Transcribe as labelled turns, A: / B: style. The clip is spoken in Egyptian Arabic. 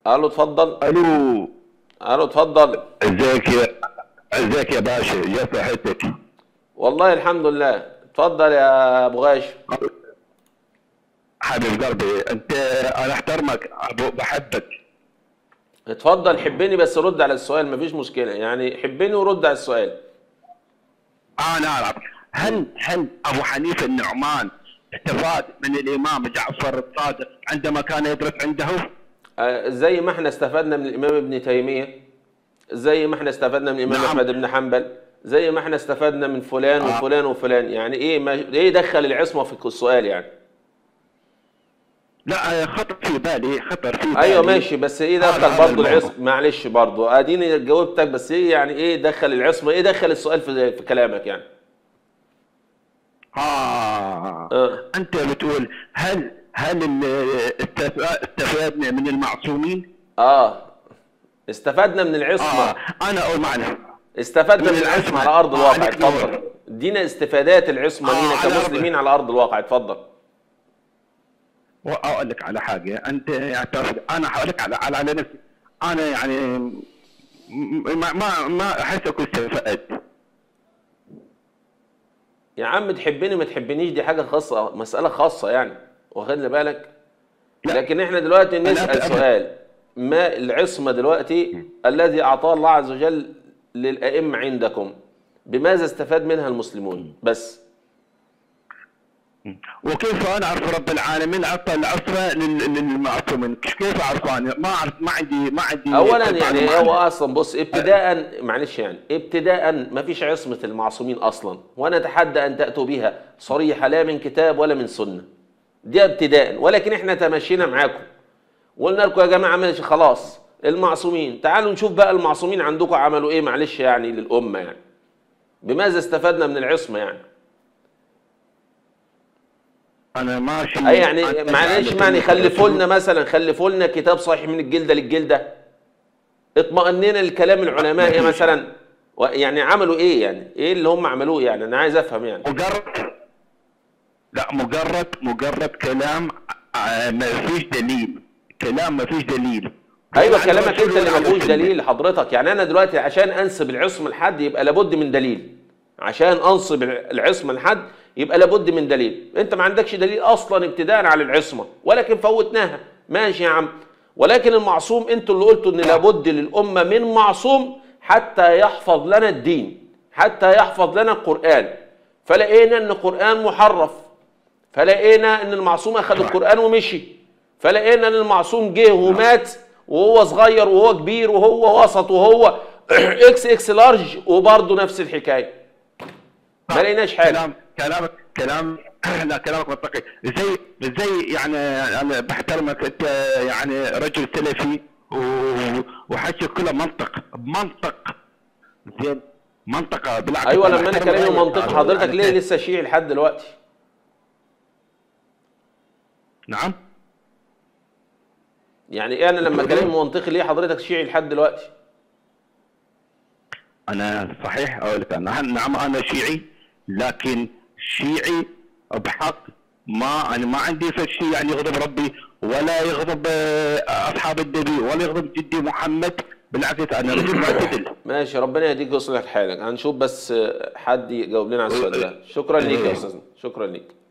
A: الو اتفضل
B: الو
A: الو اتفضل
B: ازيك يا ازيك يا باشا يا صحتك
A: والله الحمد لله اتفضل يا ابو غاشم
B: حبيب قلبي انت انا احترمك أبو بحبك
A: اتفضل حبني بس رد على السؤال مفيش مشكله يعني حبني ورد على السؤال
B: انا اعرف هل هل ابو حنيفه النعمان استفاد من الامام جعفر الصادق عندما كان يدرس عنده؟
A: آه، زي ما احنا استفدنا من الامام ابن تيميه زي ما احنا استفدنا من الامام
B: نعم.
A: احمد بن حنبل زي ما احنا استفدنا من فلان
B: آه.
A: وفلان وفلان يعني ايه ما ايه دخل العصمه في السؤال يعني
B: لا خطر في بالي خطر في بالي
A: ايوه ماشي بس ايه
B: هذا-
A: دخل
B: هذا
A: برضه
B: الموضوع.
A: العصمه معلش برضه اديني جاوبتك بس ايه يعني ايه دخل العصمه ايه دخل السؤال في في كلامك يعني
B: آه.
A: آه.
B: انت بتقول هل هل ال- استف- استفادنا من المعصومين؟
A: اه استفدنا من العصمه
B: اه انا اقول معنا
A: استفدنا
B: من
A: من العصمه
B: العصمة.
A: على ارض
B: آه،
A: الواقع
B: عليك
A: اتفضل
B: نور.
A: ادينا استفادات العصمه
B: آه،
A: لينا
B: على أرض-
A: كمسلمين على ارض الواقع اتفضل
B: واقول لك على حاجه انت يعني تعرف انا هقول لك على على على نفسي انا يعني م- ما ما ما احسك استفدت
A: يا عم تحبني ما تحبنيش دي حاجه خاصه مساله خاصه يعني واخد لي بالك
B: لا.
A: لكن احنا دلوقتي نسال
B: أبدا.
A: سؤال ما العصمه دلوقتي الذي اعطاه الله عز وجل للائمه عندكم بماذا استفاد منها المسلمون بس
B: وكيف انا اعرف رب العالمين اعطى العصمه لل- للمعصومين كيف اعرف انا ما اعرف ما عندي ما عندي
A: اولا يعني
B: معلومة
A: هو
B: عنه.
A: اصلا بص ابتداء معلش يعني ابتداء ما فيش عصمه المعصومين اصلا وانا اتحدى ان تاتوا بها صريحه لا من كتاب ولا من سنه دي ابتداء ولكن احنا تمشينا معاكم وقلنا لكم يا جماعه ماشي خلاص المعصومين تعالوا نشوف بقى المعصومين عندكم عملوا ايه معلش يعني للامه يعني بماذا استفدنا من العصمه يعني
B: انا ماشي
A: اي يعني
B: أنا-
A: معلش
B: أنا-
A: معني خلفوا لنا مثلا خلفوا لنا كتاب صحيح من الجلده للجلده اطمئننا لكلام العلماء إيه مثلا و- يعني عملوا ايه يعني ايه اللي هم عملوه يعني انا عايز افهم يعني
B: مجرد لا مجرد مجرد كلام آه، ما فيش دليل كلام ما فيش دليل
A: ايوه
B: عن
A: كلامك
B: الرسول
A: انت اللي ما
B: وعن
A: فيهوش
B: السنة.
A: دليل حضرتك يعني انا دلوقتي عشان انسب العصمه لحد يبقى لابد من دليل عشان انصب العصمه لحد يبقى لابد من دليل انت ما عندكش دليل اصلا ابتداء على العصمه ولكن فوتناها ماشي يا عم ولكن المعصوم انتوا اللي قلتوا ان لابد للامه من معصوم حتى يحفظ لنا الدين حتى يحفظ لنا القران فلقينا ان القران محرف فلقينا ان المعصوم اخذ القران ومشي فلقينا ان المعصوم جه ومات وهو صغير وهو كبير وهو وسط وهو اكس اكس لارج وبرضه نفس الحكايه ما لقيناش حاجه
B: كلام كلامك كلام لا كلامك منطقي زي زي يعني انا بحترمك انت يعني رجل سلفي و- وحكي كله منطق بمنطق زين منطقه بالعكس
A: ايوه لما انا
B: أحترمك
A: كلامي
B: أوي.
A: منطقي حضرتك
B: يعني
A: ليه لسه شيعي لحد دلوقتي
B: نعم
A: يعني ايه انا لما كلامي منطقي ليه حضرتك شيعي لحد دلوقتي
B: انا صحيح اقول لك انا نعم انا شيعي لكن شيعي بحق ما انا ما عندي في شيء يعني يغضب ربي ولا يغضب آه، اصحاب النبي ولا يغضب جدي محمد بالعكس انا رجل معتدل
A: ماشي ربنا يهديك ويصلح حالك هنشوف بس حد يجاوب لنا على السؤال ده شكرا ليك يا استاذنا شكرا ليك